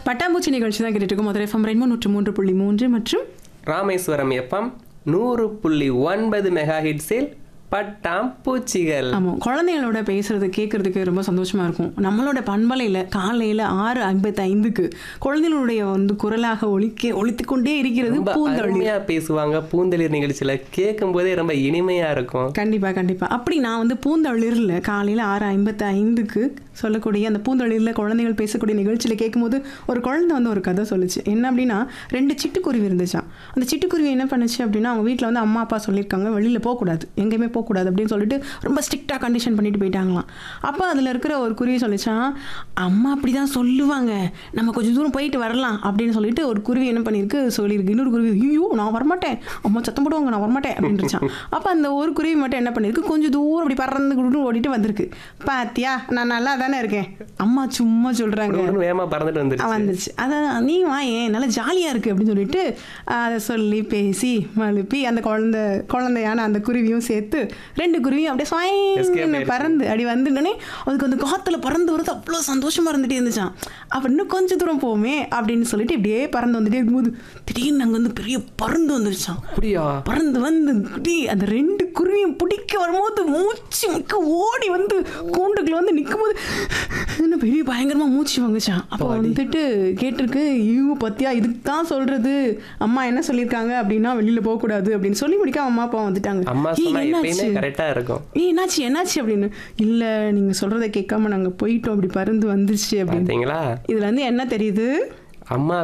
பட்டாம்பூச்சி நிகழ்ச்சி தான் கேட்டுட்டு இருக்கோம் மதுரை எஃப்எம் ரெண்டு நூற்று மூன்று புள்ளி மூன்று மற்றும் ராமேஸ்வரம் எஃப்எம் நூறு புள்ளி ஒன்பது மெகா ஹிட்ஸில் பட்டாம் பூச்சிகள் ஆமாம் குழந்தைகளோட பேசுறது கேட்கறதுக்கு ரொம்ப சந்தோஷமா இருக்கும் நம்மளோட பண்பலையில் காலையில் ஆறு ஐம்பத்தி ஐந்துக்கு குழந்தைகளுடைய வந்து குரலாக ஒலிக்க ஒலித்துக் கொண்டே இருக்கிறது ரொம்ப பூந்தொழி அருமையா பேசுவாங்க பூந்தளிர் நிகழ்ச்சியில கேட்கும் போதே ரொம்ப இனிமையா இருக்கும் கண்டிப்பாக கண்டிப்பாக அப்படி நான் வந்து பூந்தளிரில் காலையில் ஆறு ஐம்பத்தி ஐந்துக்கு சொல்லக்கூடிய அந்த பூந்தளிரில் குழந்தைகள் பேசக்கூடிய நிகழ்ச்சியில் கேட்கும்போது ஒரு குழந்தை வந்து ஒரு கதை சொல்லுச்சு என்ன அப்படின்னா ரெண்டு சிட்டுக்குருவி இருந்துச்சாம் அந்த சிட்டுக்குருவி என்ன பண்ணுச்சு அப்படின்னா அவங்க வீட்டில் வந்து அம்மா அப்பா சொல்லியிருக்காங்க வெளியில் போகக்கூடாது எங்கேயுமே போகக்கூடாது அப்படின்னு சொல்லிட்டு ரொம்ப ஸ்ட்ரிக்டாக கண்டிஷன் பண்ணிட்டு போயிட்டாங்களாம் அப்போ அதில் இருக்கிற ஒரு குருவி சொல்லிச்சான் அம்மா அப்படி தான் சொல்லுவாங்க நம்ம கொஞ்சம் தூரம் போயிட்டு வரலாம் அப்படின்னு சொல்லிட்டு ஒரு குருவி என்ன பண்ணியிருக்கு சொல்லியிருக்கு இன்னொரு குருவி ஐயோ நான் வரமாட்டேன் அம்மா சத்தம் போடுவாங்க நான் வரமாட்டேன் அப்படின்ட்டுச்சான் அப்போ அந்த ஒரு குருவி மட்டும் என்ன பண்ணியிருக்கு கொஞ்சம் தூரம் அப்படி பறந்து குடுன்னு ஓடிட்டு வந்திருக்கு பாத்தியா நான் நல்லா தானே இருக்கேன் அம்மா சும்மா சொல்கிறாங்க உடனே வேகமா பறந்துட்டு வந்துருச்சு வந்துருச்சு அதான் நீ வா ஏன் நல்லா ஜாலியாக இருக்குது அப்படின்னு சொல்லிட்டு அதை சொல்லி பேசி மழுப்பி அந்த குழந்தை குழந்தையான அந்த குருவியும் சேர்த்து ரெண்டு குருவியும் அப்படியே Escape சுவாயின்னு ஆயிடுச்சு. பறந்து அப்படி வந்துட்டோன்னே அதுக்கு அந்த காற்றுல பறந்து வரது அவ்வளோ சந்தோஷமா இருந்துட்டே இருந்துச்சான் அப்போ இன்னும் கொஞ்சம் தூரம் போவோமே அப்படின்னு சொல்லிட்டு இப்படியே பறந்து வந்துட்டே இருக்கும்போது திடீர்னு அங்கே வந்து பெரிய பறந்து வந்துருச்சான் அப்படியா பறந்து வந்து குடி அந்த ரெண்டு குருவியும் பிடிக்க வரும்போது மூச்சு மிக்க ஓடி வந்து கூண்டுக்குள்ள வந்து நிற்கும்போது இன்னும் பெரிய பயங்கரமா மூச்சு வாங்குச்சான் அப்போ வந்துட்டு கேட்டிருக்கு ஐயோ பத்தியா இதுக்கு தான் சொல்றது அம்மா என்ன சொல்லியிருக்காங்க அப்படின்னா வெளியில போகக்கூடாது அப்படின்னு சொல்லி முடிக்காம அம்மா அப்பா வந்துட்டாங்க அம்மா "ஏய், சொன்னா எப்பயுமே என்னாச்சு கரெக்டா இருக்கும் ஏய் என்னாச்சு என்னாச்சு அப்படின்னு இல்ல நீங்க சொல்றதை கேட்காம நாங்க போயிட்டோம் அப்படி பறந்து வந்துருச்சு அப்படின்னு பாத்தீங்களா இதுல இருந்து என்ன தெரியுது அம்மா